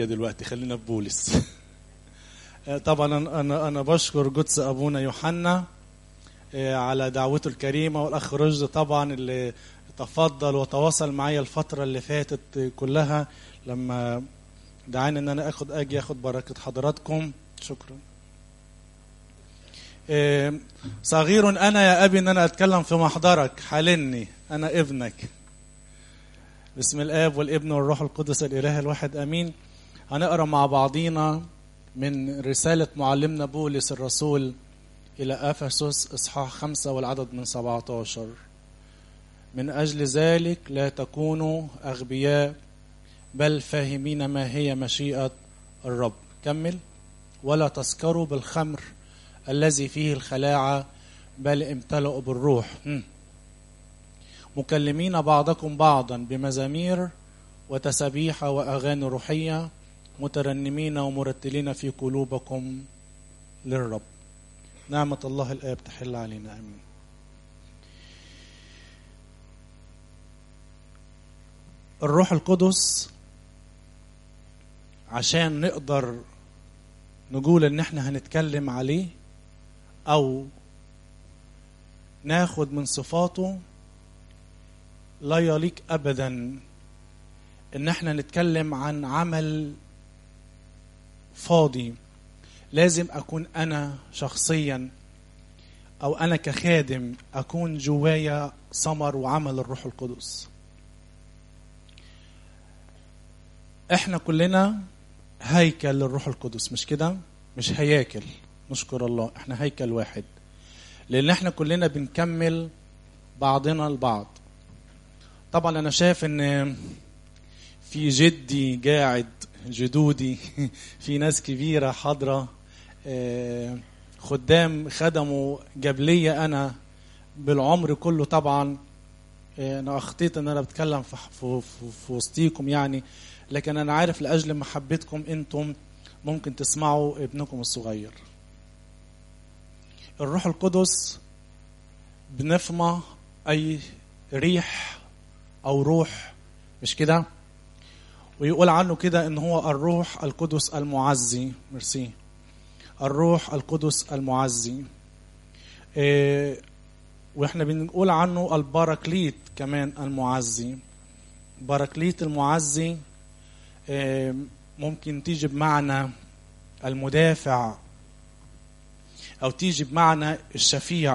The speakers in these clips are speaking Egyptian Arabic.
دلوقتي خلينا في بولس طبعا انا انا بشكر قدس ابونا يوحنا على دعوته الكريمه والاخ رشد طبعا اللي تفضل وتواصل معايا الفتره اللي فاتت كلها لما دعاني ان انا اخد اجي اخد بركه حضراتكم شكرا صغير انا يا ابي ان انا اتكلم في محضرك حالني انا ابنك بسم الاب والابن والروح القدس الاله الواحد امين هنقرا مع بعضينا من رساله معلمنا بولس الرسول الى افسس اصحاح خمسة والعدد من 17 من اجل ذلك لا تكونوا اغبياء بل فاهمين ما هي مشيئه الرب كمل ولا تسكروا بالخمر الذي فيه الخلاعه بل امتلئوا بالروح مكلمين بعضكم بعضا بمزامير وتسابيح واغاني روحيه مترنمين ومرتلين في قلوبكم للرب نعمه الله الاب تحل علينا امين الروح القدس عشان نقدر نقول ان احنا هنتكلم عليه او ناخد من صفاته لا يليق ابدا ان احنا نتكلم عن عمل فاضي لازم اكون انا شخصيا او انا كخادم اكون جوايا ثمر وعمل الروح القدس احنا كلنا هيكل للروح القدس مش كده مش هياكل نشكر الله احنا هيكل واحد لان احنا كلنا بنكمل بعضنا البعض طبعا انا شايف ان في جدي قاعد جدودي في ناس كبيره حاضره خدام خدموا قبلية انا بالعمر كله طبعا انا اخطيت ان انا بتكلم في, في, في وسطيكم يعني لكن انا عارف لاجل محبتكم انتم ممكن تسمعوا ابنكم الصغير الروح القدس بنفمى اي ريح او روح مش كده ويقول عنه كده ان هو الروح القدس المعزي ميرسي الروح القدس المعزي إيه واحنا بنقول عنه الباراكليت كمان المعزي باراكليت المعزي إيه ممكن تيجي بمعنى المدافع او تيجي بمعنى الشفيع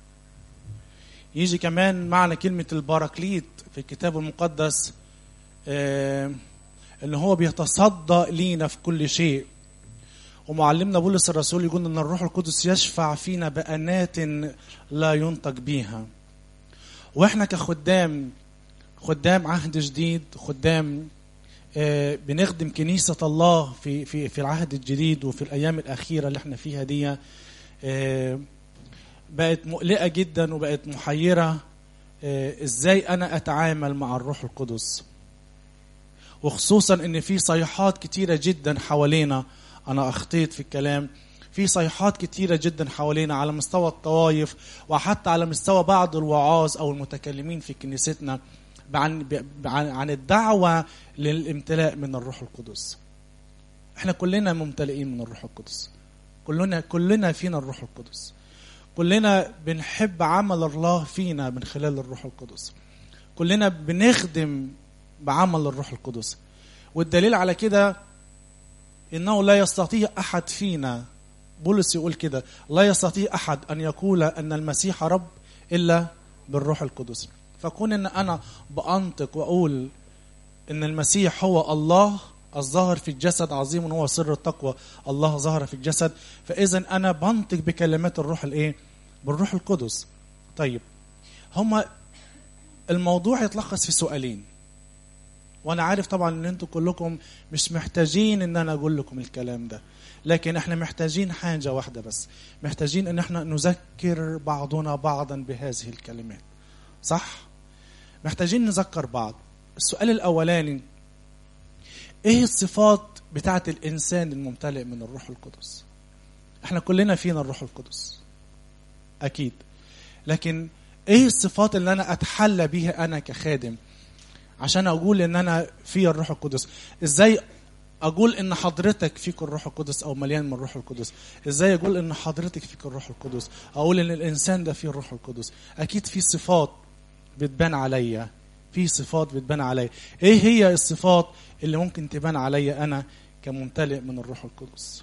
يجي كمان معنى كلمة الباراكليت في الكتاب المقدس آه ان هو بيتصدى لينا في كل شيء ومعلمنا بولس الرسول يقول ان الروح القدس يشفع فينا بانات لا ينطق بيها واحنا كخدام خدام عهد جديد خدام آه بنخدم كنيسة الله في في في العهد الجديد وفي الأيام الأخيرة اللي احنا فيها دي آه بقت مقلقة جدا وبقت محيرة ازاي انا اتعامل مع الروح القدس وخصوصا ان في صيحات كتيرة جدا حوالينا انا اخطيت في الكلام في صيحات كتيرة جدا حوالينا على مستوى الطوائف وحتى على مستوى بعض الوعاظ او المتكلمين في كنيستنا عن عن الدعوة للامتلاء من الروح القدس احنا كلنا ممتلئين من الروح القدس كلنا كلنا فينا الروح القدس كلنا بنحب عمل الله فينا من خلال الروح القدس كلنا بنخدم بعمل الروح القدس والدليل على كده انه لا يستطيع احد فينا بولس يقول كده لا يستطيع احد ان يقول ان المسيح رب الا بالروح القدس فكون ان انا بانطق واقول ان المسيح هو الله الظاهر في الجسد عظيم هو سر التقوى الله ظهر في الجسد فاذا انا بنطق بكلمات الروح الايه بالروح القدس طيب هما الموضوع يتلخص في سؤالين وانا عارف طبعا ان انتوا كلكم مش محتاجين ان انا اقول لكم الكلام ده لكن احنا محتاجين حاجه واحده بس محتاجين ان احنا نذكر بعضنا بعضا بهذه الكلمات صح محتاجين نذكر بعض السؤال الاولاني ايه الصفات بتاعه الانسان الممتلئ من الروح القدس احنا كلنا فينا الروح القدس اكيد لكن ايه الصفات اللي انا اتحلى بيها انا كخادم عشان اقول ان انا في الروح القدس ازاي اقول ان حضرتك فيك الروح القدس او مليان من الروح القدس ازاي اقول ان حضرتك فيك الروح القدس اقول ان الانسان ده فيه الروح القدس اكيد في صفات بتبان عليا في صفات بتبان عليا ايه هي الصفات اللي ممكن تبان عليا انا كممتلئ من الروح القدس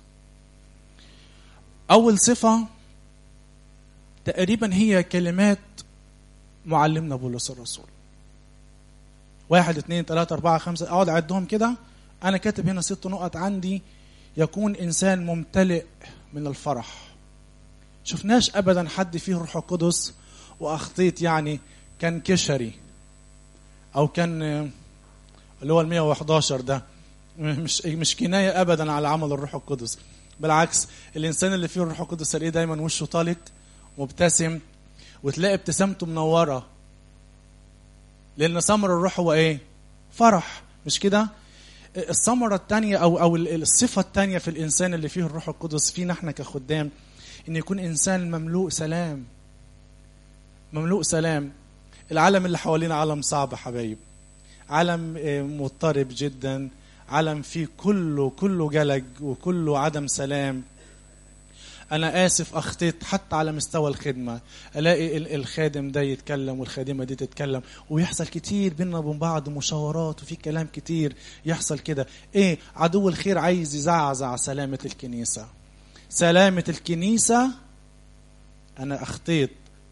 اول صفه تقريبا هي كلمات معلمنا بولس الرسول واحد اثنين ثلاثة أربعة خمسة أقعد أعدهم كده أنا كاتب هنا ست نقط عندي يكون إنسان ممتلئ من الفرح شفناش أبدا حد فيه روح القدس وأخطيت يعني كان كشري أو كان اللي هو ال 111 ده مش مش كناية أبدا على عمل الروح القدس بالعكس الإنسان اللي فيه الروح القدس تلاقيه دايما وشه طالق مبتسم وتلاقي ابتسامته منورة لأن ثمر الروح هو إيه؟ فرح مش كده؟ الثمرة الثانية أو أو الصفة الثانية في الإنسان اللي فيه الروح القدس فينا إحنا كخدام إن يكون إنسان مملوء سلام مملوء سلام العالم اللي حوالينا عالم صعب حبايب عالم مضطرب جدا عالم فيه كله كله جلج وكله عدم سلام انا اسف اخطيت حتى على مستوى الخدمه الاقي الخادم ده يتكلم والخادمه دي تتكلم ويحصل كتير بينا وبين بعض مشاورات وفي كلام كتير يحصل كده ايه عدو الخير عايز يزعزع سلامه الكنيسه سلامه الكنيسه انا اخطيت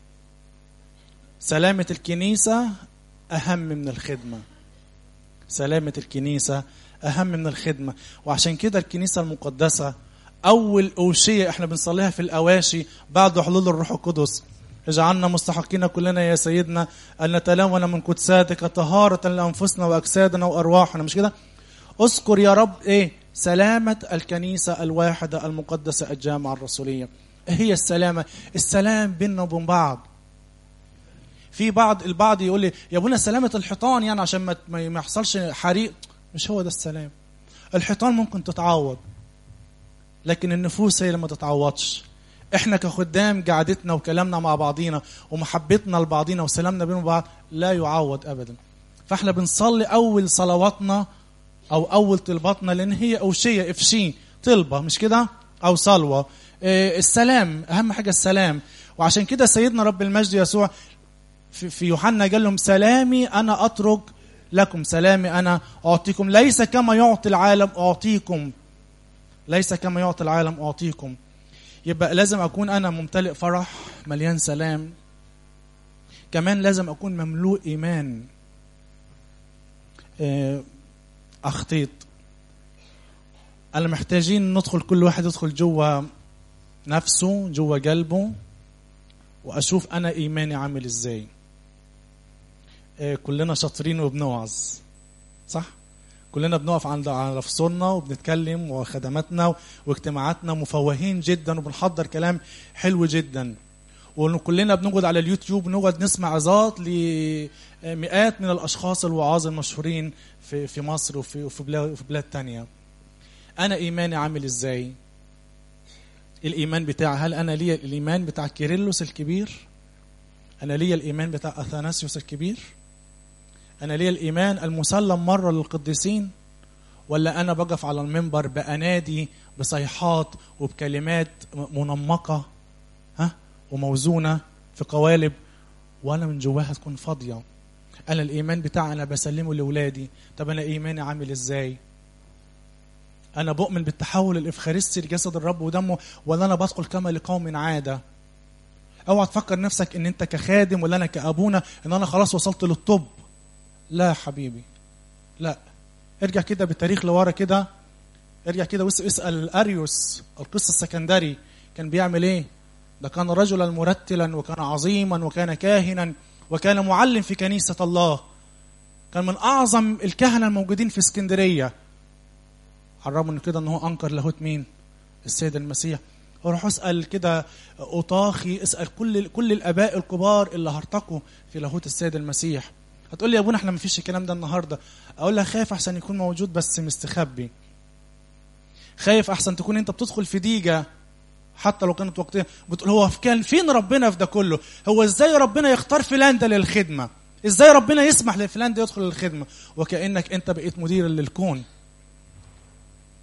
سلامه الكنيسه اهم من الخدمه سلامه الكنيسه اهم من الخدمه وعشان كده الكنيسه المقدسه أول أوشية إحنا بنصليها في الأواشي بعد حلول الروح القدس اجعلنا مستحقين كلنا يا سيدنا أن نتلون من قدساتك طهارة لأنفسنا وأجسادنا وأرواحنا مش كده؟ اذكر يا رب إيه؟ سلامة الكنيسة الواحدة المقدسة الجامعة الرسولية. إيه هي السلامة؟ السلام بيننا وبين بعض. في بعض البعض يقول لي يا ابونا سلامة الحيطان يعني عشان ما ما يحصلش حريق مش هو ده السلام. الحيطان ممكن تتعوض لكن النفوس هي اللي ما تتعوضش احنا كخدام قعدتنا وكلامنا مع بعضينا ومحبتنا لبعضينا وسلامنا بين بعض لا يعوض ابدا فاحنا بنصلي اول صلواتنا او اول طلباتنا لان هي اوشيه افشي طلبه مش كده او صلوه إيه السلام اهم حاجه السلام وعشان كده سيدنا رب المجد يسوع في, في يوحنا قال لهم سلامي انا اترك لكم سلامي انا اعطيكم ليس كما يعطي العالم اعطيكم ليس كما يعطي العالم أعطيكم يبقى لازم أكون أنا ممتلئ فرح مليان سلام كمان لازم أكون مملوء إيمان أخطيط أنا محتاجين ندخل كل واحد يدخل جوا نفسه جوا قلبه وأشوف أنا إيماني عامل إزاي كلنا شاطرين وبنوعظ صح؟ كلنا بنقف عند على فصولنا وبنتكلم وخدماتنا واجتماعاتنا مفوهين جدا وبنحضر كلام حلو جدا وكلنا بنقعد على اليوتيوب نقعد نسمع عظات لمئات من الاشخاص الوعاظ المشهورين في في مصر وفي وفي بلاد وفي بلاد تانية انا ايماني عامل ازاي الايمان بتاعي هل انا ليا الايمان بتاع كيرلس الكبير انا ليا الايمان بتاع اثناسيوس الكبير أنا ليا الإيمان المسلم مرة للقديسين ولا أنا بقف على المنبر بأنادي بصيحات وبكلمات منمقة ها وموزونة في قوالب وأنا من جواها تكون فاضية أنا الإيمان بتاعي أنا بسلمه لأولادي طب أنا إيماني عامل إزاي أنا بؤمن بالتحول الإفخارستي لجسد الرب ودمه ولا أنا بدخل كما لقوم عادة اوعى تفكر نفسك ان انت كخادم ولا انا كابونا ان انا خلاص وصلت للطب لا يا حبيبي لا ارجع كده بالتاريخ لورا كده ارجع كده واسال اريوس القس السكندري كان بيعمل ايه ده كان رجلا مرتلا وكان عظيما وكان كاهنا وكان معلم في كنيسة الله كان من أعظم الكهنة الموجودين في اسكندرية على الرغم من كده ان هو انكر لاهوت مين السيد المسيح روح اسال كده اوطاخي اسال كل كل الاباء الكبار اللي هرتقوا في لاهوت السيد المسيح هتقول لي يا ابونا احنا ما فيش الكلام ده النهارده اقول لك خايف احسن يكون موجود بس مستخبي خايف احسن تكون انت بتدخل في ديجه حتى لو كانت وقتها بتقول هو كان فين ربنا في ده كله هو ازاي ربنا يختار فلان ده للخدمه ازاي ربنا يسمح لفلان ده يدخل للخدمه وكانك انت بقيت مدير للكون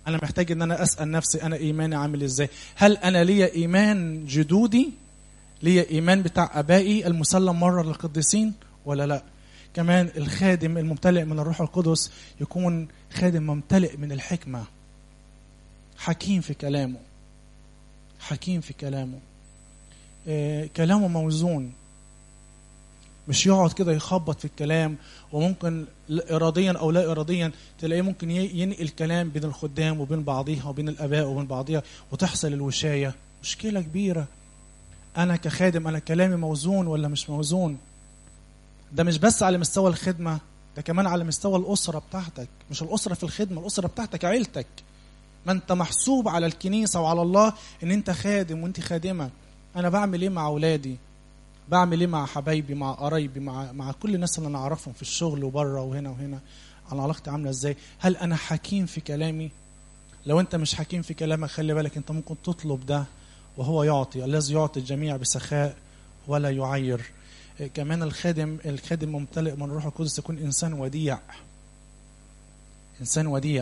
انا محتاج ان انا اسال نفسي انا ايماني عامل ازاي هل انا ليا ايمان جدودي ليا ايمان بتاع ابائي المسلم مره للقديسين ولا لا كمان الخادم الممتلئ من الروح القدس يكون خادم ممتلئ من الحكمه حكيم في كلامه حكيم في كلامه آه كلامه موزون مش يقعد كده يخبط في الكلام وممكن اراديا او لا اراديا تلاقيه ممكن ينقل كلام بين الخدام وبين بعضيها وبين الاباء وبين بعضيها وتحصل الوشايه مشكله كبيره انا كخادم انا كلامي موزون ولا مش موزون ده مش بس على مستوى الخدمه ده كمان على مستوى الاسره بتاعتك مش الاسره في الخدمه الاسره بتاعتك عيلتك ما انت محسوب على الكنيسه وعلى الله ان انت خادم وانت خادمه انا بعمل ايه مع اولادي بعمل ايه مع حبايبي مع قرايبي مع مع كل الناس اللي انا اعرفهم في الشغل وبره وهنا وهنا انا علاقتي عامله ازاي هل انا حكيم في كلامي لو انت مش حكيم في كلامك خلي بالك انت ممكن تطلب ده وهو يعطي الذي يعطي الجميع بسخاء ولا يعير كمان الخادم الخادم ممتلئ من الروح القدس يكون انسان وديع انسان وديع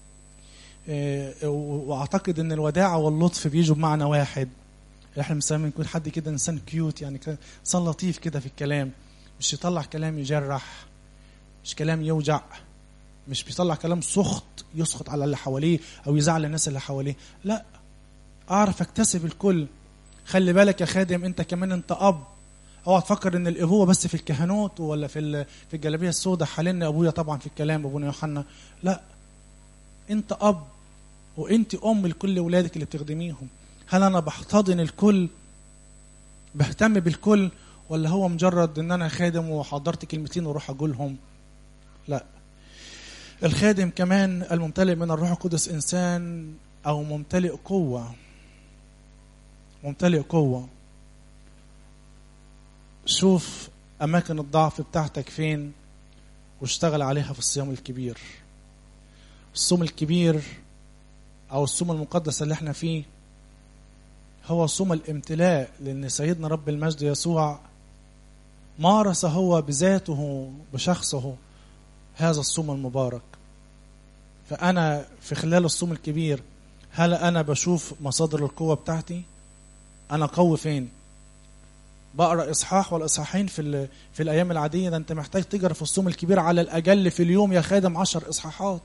واعتقد ان الوداعه واللطف بيجوا بمعنى واحد احنا بنسمي يكون حد كده انسان كيوت يعني انسان لطيف كده في الكلام مش يطلع كلام يجرح مش كلام يوجع مش بيطلع كلام سخط يسخط على اللي حواليه او يزعل الناس اللي حواليه لا اعرف اكتسب الكل خلي بالك يا خادم انت كمان انت اب اوعى تفكر ان الابوه بس في الكهنوت ولا في في الجلابيه السوداء حالنا ابويا طبعا في الكلام ابونا يوحنا لا انت اب وانت ام لكل اولادك اللي بتخدميهم هل انا بحتضن الكل بهتم بالكل ولا هو مجرد ان انا خادم وحضرت كلمتين واروح اقولهم لا الخادم كمان الممتلئ من الروح القدس انسان او ممتلئ قوه ممتلئ قوه شوف اماكن الضعف بتاعتك فين واشتغل عليها في الصيام الكبير الصوم الكبير او الصوم المقدس اللي احنا فيه هو صوم الامتلاء لان سيدنا رب المجد يسوع مارس هو بذاته بشخصه هذا الصوم المبارك فانا في خلال الصوم الكبير هل انا بشوف مصادر القوه بتاعتي انا قوي فين بقرا اصحاح ولا اصحاحين في في الايام العاديه ده انت محتاج تقرا في الصوم الكبير على الاقل في اليوم يا خادم عشر اصحاحات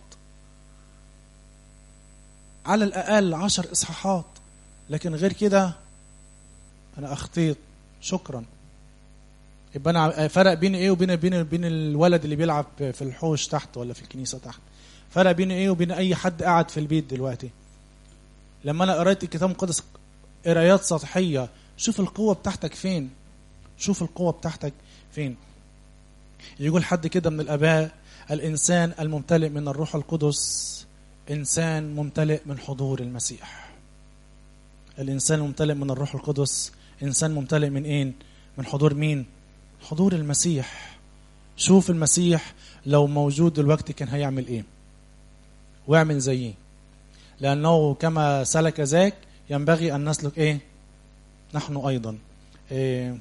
على الاقل عشر اصحاحات لكن غير كده انا اخطيت شكرا يبقى انا فرق بين ايه وبين بين بين الولد اللي بيلعب في الحوش تحت ولا في الكنيسه تحت فرق بين ايه وبين اي حد قاعد في البيت دلوقتي لما انا قريت الكتاب المقدس قرايات سطحيه شوف القوه بتاعتك فين شوف القوه بتاعتك فين يقول حد كده من الاباء الانسان الممتلئ من الروح القدس انسان ممتلئ من حضور المسيح الانسان الممتلئ من الروح القدس انسان ممتلئ من ايه من حضور مين حضور المسيح شوف المسيح لو موجود دلوقتي كان هيعمل ايه واعمل زيه لانه كما سلك ذاك ينبغي ان نسلك ايه نحن ايضا إيه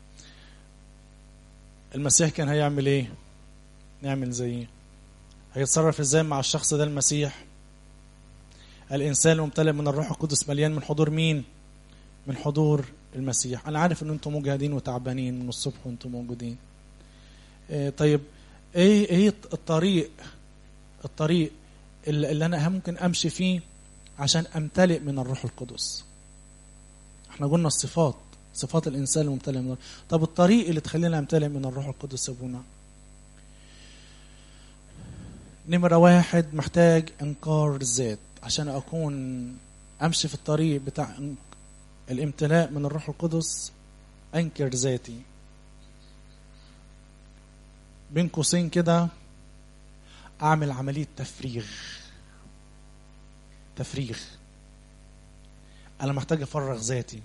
المسيح كان هيعمل ايه نعمل زيه هيتصرف ازاي مع الشخص ده المسيح الانسان الممتلئ من الروح القدس مليان من حضور مين من حضور المسيح انا عارف ان انتم مجهدين وتعبانين من الصبح وانتم موجودين إيه طيب ايه ايه الطريق الطريق اللي, اللي انا ممكن امشي فيه عشان امتلئ من الروح القدس احنا قلنا الصفات صفات الانسان الممتلئ من الروح طب الطريق اللي تخلينا امتلئ من الروح القدس يا ابونا نمرة واحد محتاج انكار الذات عشان اكون امشي في الطريق بتاع الامتلاء من الروح القدس انكر ذاتي بين قوسين كده اعمل عمليه تفريغ تفريغ انا محتاج افرغ ذاتي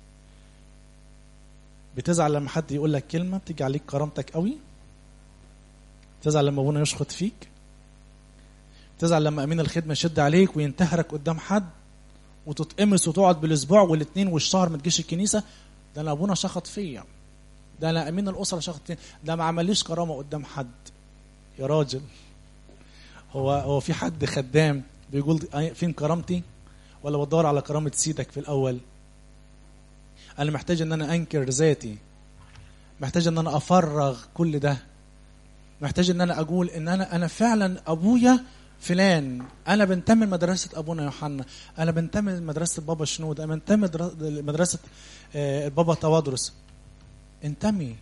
بتزعل لما حد يقول لك كلمه بتيجي عليك كرامتك قوي تزعل لما ابونا يشخط فيك تزعل لما امين الخدمه يشد عليك وينتهرك قدام حد وتتقمص وتقعد بالاسبوع والاثنين والشهر ما تجيش الكنيسه ده انا ابونا شخط فيا ده انا امين الاسره شخط فيا ده ما عمليش كرامه قدام حد يا راجل هو هو في حد خدام بيقول فين كرامتي ولا بدور على كرامة سيدك في الأول أنا محتاج إن أنا أنكر ذاتي محتاج إن أنا أفرغ كل ده محتاج إن أنا أقول إن أنا أنا فعلا أبويا فلان أنا بنتمي لمدرسة أبونا يوحنا أنا بنتمي لمدرسة بابا شنود أنا بنتمي لمدرسة بابا توادرس انتمي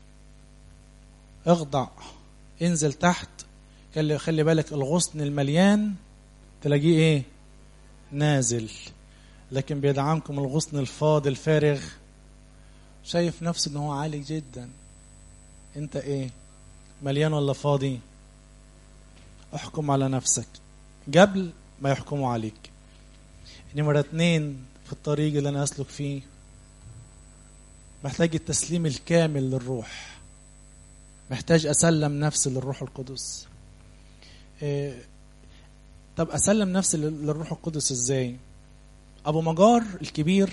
اخضع انزل تحت خلي خلي بالك الغصن المليان تلاقيه ايه نازل لكن بيدعمكم الغصن الفاضي الفارغ شايف نفسه ان هو عالي جدا انت ايه مليان ولا فاضي احكم على نفسك قبل ما يحكموا عليك نمرة اتنين في الطريق اللي انا اسلك فيه محتاج التسليم الكامل للروح محتاج اسلم نفسي للروح القدس إيه طب اسلم نفسي للروح القدس ازاي ابو مجار الكبير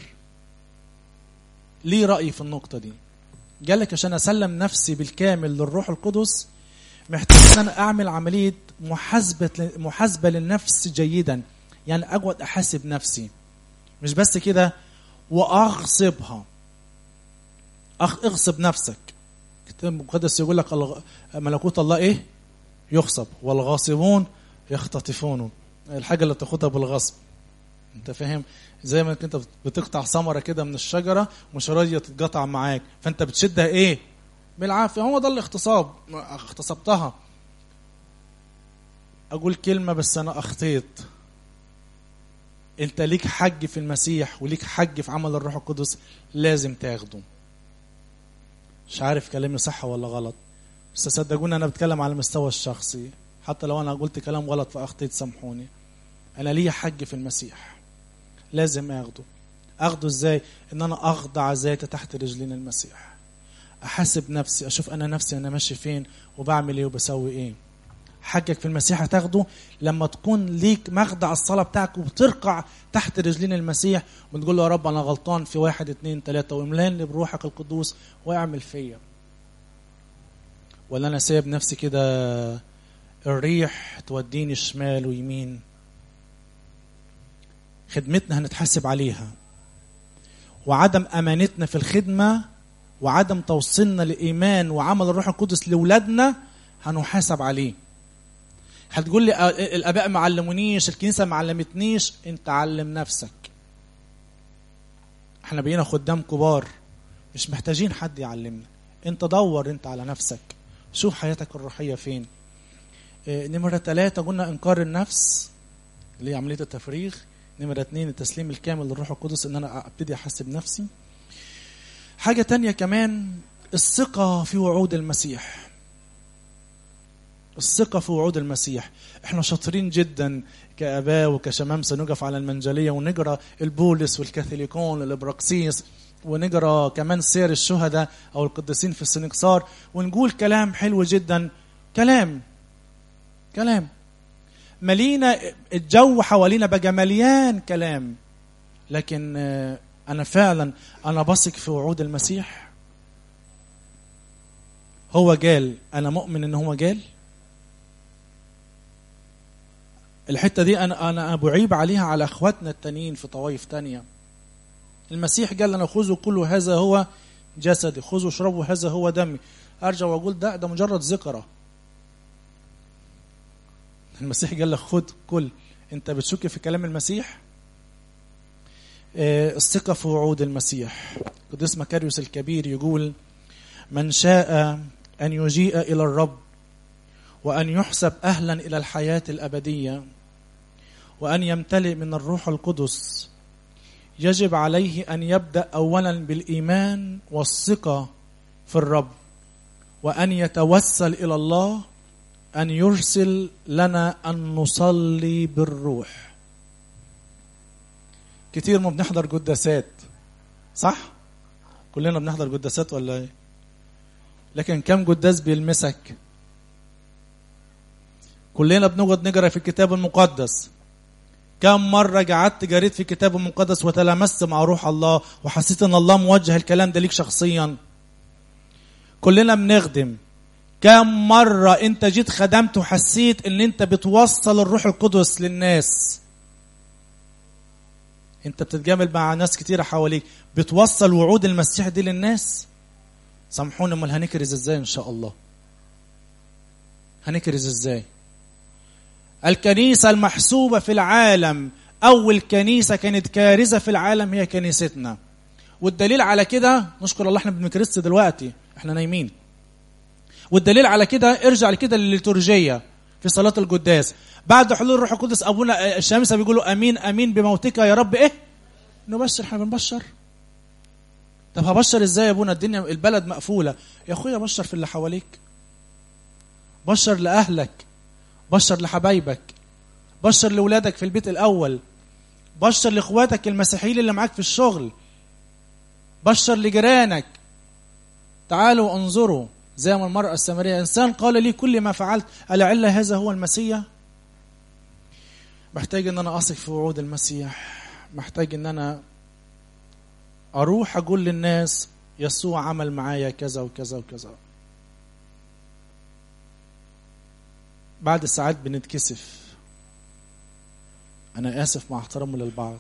ليه راي في النقطه دي قال لك عشان اسلم نفسي بالكامل للروح القدس محتاج ان انا اعمل عمليه محاسبه محاسبه للنفس جيدا يعني اقعد احاسب نفسي مش بس كده واغصبها اغصب نفسك الكتاب المقدس يقول لك ملكوت الله ايه يغصب والغاصبون يختطفونه الحاجه اللي تاخدها بالغصب انت فاهم زي ما انت بتقطع ثمره كده من الشجره مش راضيه تتقطع معاك فانت بتشدها ايه بالعافيه هو ده الاغتصاب اغتصبتها اقول كلمه بس انا اخطيت انت ليك حج في المسيح وليك حج في عمل الروح القدس لازم تاخده مش عارف كلامي صح ولا غلط بس صدقوني انا بتكلم على المستوى الشخصي حتى لو انا قلت كلام غلط فاخطيت سامحوني انا ليا حج في المسيح لازم اخده اخده ازاي ان انا اخضع ذاتي تحت رجلين المسيح احاسب نفسي اشوف انا نفسي انا ماشي فين وبعمل ايه وبسوي ايه حجك في المسيح هتاخده لما تكون ليك مخدع الصلاة بتاعك وبترقع تحت رجلين المسيح وتقول له يا رب أنا غلطان في واحد اتنين تلاتة واملاني بروحك القدوس واعمل فيا ولا أنا سايب نفسي كده الريح توديني شمال ويمين خدمتنا هنتحاسب عليها وعدم أمانتنا في الخدمة وعدم توصيلنا لإيمان وعمل الروح القدس لأولادنا هنحاسب عليه هتقول لي الاباء ما علمونيش الكنيسه ما علمتنيش انت علم نفسك احنا بقينا خدام كبار مش محتاجين حد يعلمنا انت دور انت على نفسك شوف حياتك الروحيه فين اه نمره ثلاثة قلنا انكار النفس اللي هي عمليه التفريغ نمره اثنين التسليم الكامل للروح القدس ان انا ابتدي احسب نفسي حاجه تانية كمان الثقه في وعود المسيح الثقة في وعود المسيح احنا شاطرين جدا كآباء وكشمامسة نقف على المنجلية ونقرا البولس والكاثوليكون الابراكسيس ونقرا كمان سير الشهداء او القديسين في السنكسار ونقول كلام حلو جدا كلام كلام ملينا الجو حوالينا بقى مليان كلام لكن انا فعلا انا بثق في وعود المسيح هو قال انا مؤمن ان هو قال الحته دي انا انا بعيب عليها على اخواتنا التانيين في طوائف تانية المسيح قال لنا خذوا كل هذا هو جسدي خذوا اشربوا هذا هو دمي ارجع واقول ده ده مجرد ذكرى المسيح قال لك خذ كل انت بتشك في كلام المسيح آه الثقة في وعود المسيح قديس مكاريوس الكبير يقول من شاء أن يجيء إلى الرب وأن يحسب أهلا إلى الحياة الأبدية وأن يمتلئ من الروح القدس يجب عليه أن يبدأ أولا بالإيمان والثقة في الرب وأن يتوسل إلى الله أن يرسل لنا أن نصلي بالروح كتير ما بنحضر قداسات صح؟ كلنا بنحضر قداسات ولا ايه؟ لكن كم قداس بيلمسك؟ كلنا بنقعد نقرا في الكتاب المقدس كم مرة قعدت قريت في الكتاب المقدس وتلامست مع روح الله وحسيت ان الله موجه الكلام ده ليك شخصيا كلنا بنخدم كم مرة انت جيت خدمت وحسيت ان انت بتوصل الروح القدس للناس انت بتتجامل مع ناس كتيرة حواليك بتوصل وعود المسيح دي للناس سامحوني امال هنكرز ازاي ان شاء الله هنكرز ازاي الكنيسة المحسوبة في العالم أول كنيسة كانت كارثة في العالم هي كنيستنا والدليل على كده نشكر الله احنا بنكرس دلوقتي احنا نايمين والدليل على كده ارجع لكده للليتورجية في صلاة القداس بعد حلول الروح القدس أبونا الشمس بيقولوا أمين أمين بموتك يا رب إيه نبشر احنا بنبشر طب هبشر ازاي يا ابونا الدنيا البلد مقفولة يا اخويا بشر في اللي حواليك بشر لأهلك بشر لحبايبك بشر لولادك في البيت الأول بشر لإخواتك المسيحيين اللي معاك في الشغل بشر لجيرانك تعالوا انظروا زي ما المرأة السامرية إنسان قال لي كل ما فعلت ألعل هذا هو المسيح محتاج إن أنا أثق في وعود المسيح محتاج إن أنا أروح أقول للناس يسوع عمل معايا كذا وكذا وكذا بعد ساعات بنتكسف أنا آسف مع احترامي للبعض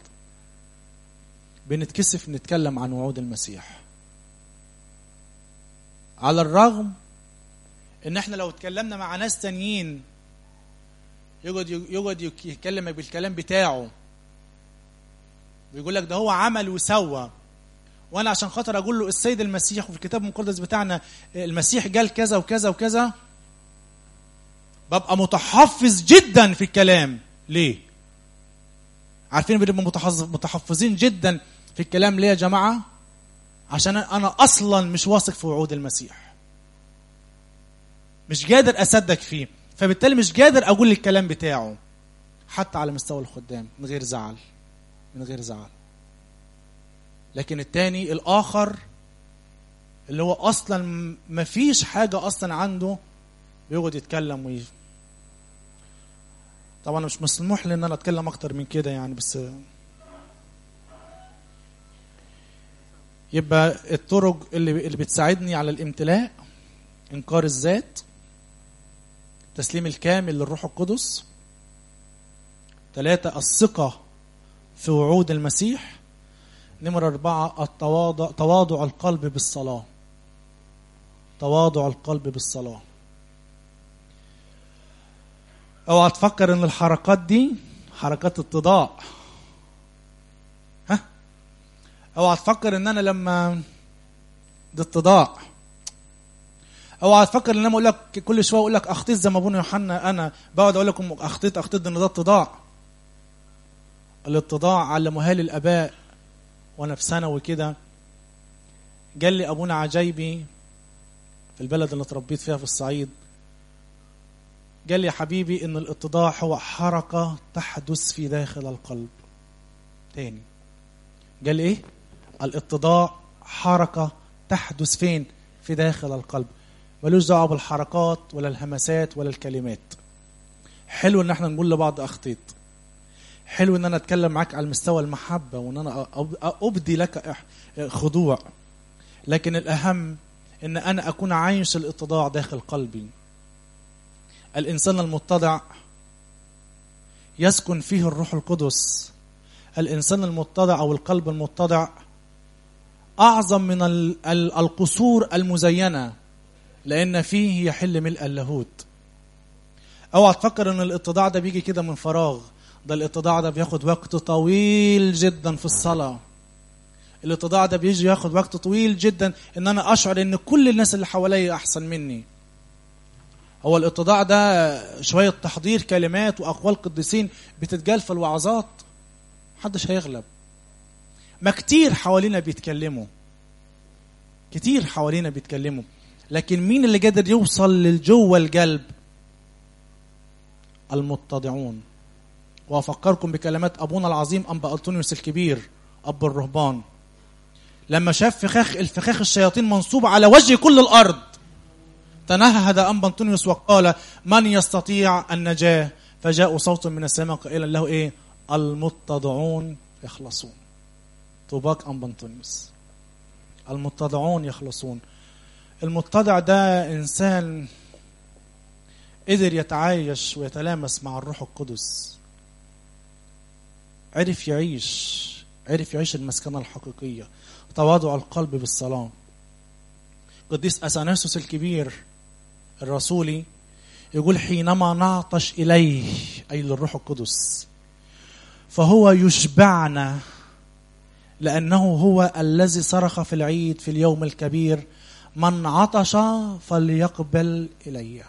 بنتكسف نتكلم عن وعود المسيح على الرغم ان احنا لو اتكلمنا مع ناس تانيين يقعد يقعد يتكلم بالكلام بتاعه ويقول لك ده هو عمل وسوى وانا عشان خاطر اقول له السيد المسيح وفي الكتاب المقدس بتاعنا المسيح قال كذا وكذا وكذا ببقى متحفظ جدا في الكلام ليه عارفين بنبقى متحفظين جدا في الكلام ليه يا جماعه عشان انا اصلا مش واثق في وعود المسيح مش قادر اصدق فيه فبالتالي مش قادر اقول الكلام بتاعه حتى على مستوى الخدام من غير زعل من غير زعل لكن التاني الاخر اللي هو اصلا ما فيش حاجه اصلا عنده بيقعد يتكلم وي طبعا مش مسموح لي ان انا اتكلم اكتر من كده يعني بس يبقى الطرق اللي اللي بتساعدني على الامتلاء انكار الذات تسليم الكامل للروح القدس ثلاثة الثقة في وعود المسيح نمرة أربعة التواضع تواضع القلب بالصلاة تواضع القلب بالصلاة اوعى تفكر ان الحركات دي حركات اتضاع ها اوعى تفكر ان انا لما ده اتضاع اوعى تفكر ان انا اقول لك كل شويه اقول لك اخطيت زي ما ابونا يوحنا انا بقعد اقول لكم اخطيت اخطيت ان ده اتضاع الاتضاع علموها لي الاباء وانا في ثانوي كده قال لي ابونا عجيبي في البلد اللي اتربيت فيها في الصعيد قال لي يا حبيبي ان الاتضاع هو حركه تحدث في داخل القلب تاني قال ايه الاتضاع حركه تحدث فين في داخل القلب ملوش دعوه بالحركات ولا الهمسات ولا الكلمات حلو ان احنا نقول لبعض اخطيت حلو ان انا اتكلم معاك على مستوى المحبه وان انا ابدي لك خضوع لكن الاهم ان انا اكون عايش الاتضاع داخل قلبي الانسان المتضع يسكن فيه الروح القدس الانسان المتضع او القلب المتضع اعظم من القصور المزينه لان فيه يحل ملء اللاهوت اوعى تفكر ان الاتضاع ده بيجي كده من فراغ ده الاتضاع ده بياخد وقت طويل جدا في الصلاه الاتضاع ده بيجي ياخد وقت طويل جدا ان انا اشعر ان كل الناس اللي حواليا احسن مني هو الاتضاع ده شوية تحضير كلمات وأقوال قديسين بتتقال في الوعظات محدش هيغلب ما كتير حوالينا بيتكلموا كتير حوالينا بيتكلموا لكن مين اللي قادر يوصل للجوه القلب المتضعون وافكركم بكلمات ابونا العظيم انبا انطونيوس الكبير اب الرهبان لما شاف فخاخ الفخاخ الشياطين منصوبه على وجه كل الارض تنهد أنبا أنطونيوس وقال من يستطيع النجاة فجاء صوت من السماء قائلا له إيه المتضعون يخلصون طوباك أنبا أنطونيوس المتضعون يخلصون المتضع ده إنسان قدر يتعايش ويتلامس مع الروح القدس عرف يعيش عرف يعيش المسكنة الحقيقية تواضع القلب بالصلاة قديس أثناسوس الكبير الرسولي يقول حينما نعطش إليه أي للروح القدس فهو يشبعنا لأنه هو الذي صرخ في العيد في اليوم الكبير من عطش فليقبل إلي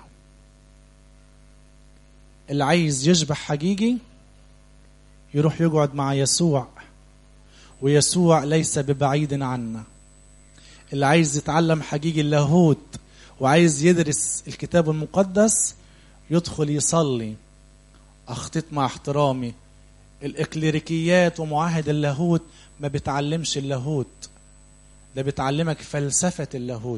اللي عايز يشبع حقيقي يروح يقعد مع يسوع ويسوع ليس ببعيد عنا اللي عايز يتعلم حقيقي اللاهوت وعايز يدرس الكتاب المقدس يدخل يصلي أخطيت مع احترامي الإكليريكيات ومعاهد اللاهوت ما بتعلمش اللاهوت ده بتعلمك فلسفة اللاهوت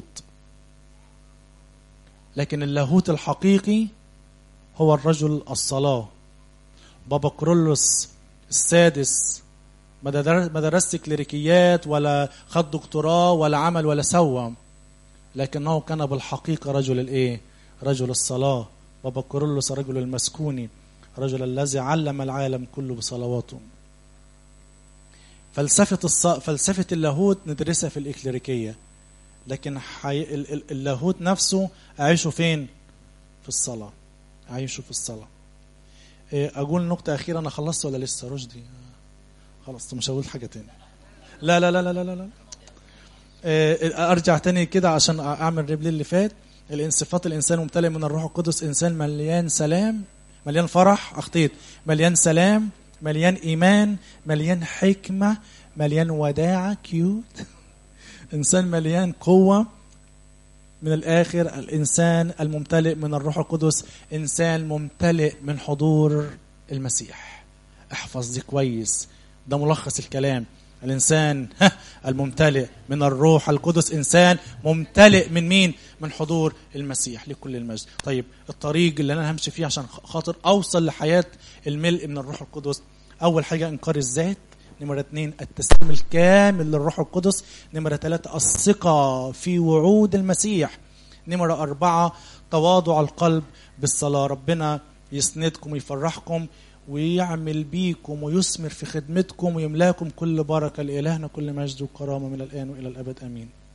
لكن اللاهوت الحقيقي هو الرجل الصلاة بابا كرولوس السادس ما درست كليريكيات ولا خد دكتوراه ولا عمل ولا سوى لكنه كان بالحقيقة رجل الايه رجل الصلاة بابا كرولوس رجل المسكوني رجل الذي علم العالم كله بصلواته فلسفة الص... فلسفة اللاهوت ندرسها في الإكليريكية لكن حي... اللاهوت نفسه أعيشه فين؟ في الصلاة أعيشه في الصلاة أقول نقطة أخيرة أنا خلصت ولا لسه رشدي؟ خلاص مش هقول حاجة تاني لا لا لا لا لا لا, لا. أرجع تاني كده عشان أعمل ريبلي اللي فات الانصفات الإنسان ممتلئ من الروح القدس إنسان مليان سلام مليان فرح أخطيت مليان سلام مليان إيمان مليان حكمة مليان وداعة كيوت إنسان مليان قوة من الآخر الإنسان الممتلئ من الروح القدس إنسان ممتلئ من حضور المسيح احفظ دي كويس ده ملخص الكلام الإنسان الممتلئ من الروح القدس إنسان ممتلئ من مين؟ من حضور المسيح لكل المجد طيب الطريق اللي أنا همشي فيه عشان خاطر أوصل لحياة الملء من الروح القدس أول حاجة إنكار الذات نمرة اثنين التسليم الكامل للروح القدس نمرة ثلاثة الثقة في وعود المسيح نمرة أربعة تواضع القلب بالصلاة ربنا يسندكم ويفرحكم ويعمل بيكم ويثمر في خدمتكم ويملاكم كل بركة لإلهنا كل مجد وكرامة من الآن وإلى الأبد آمين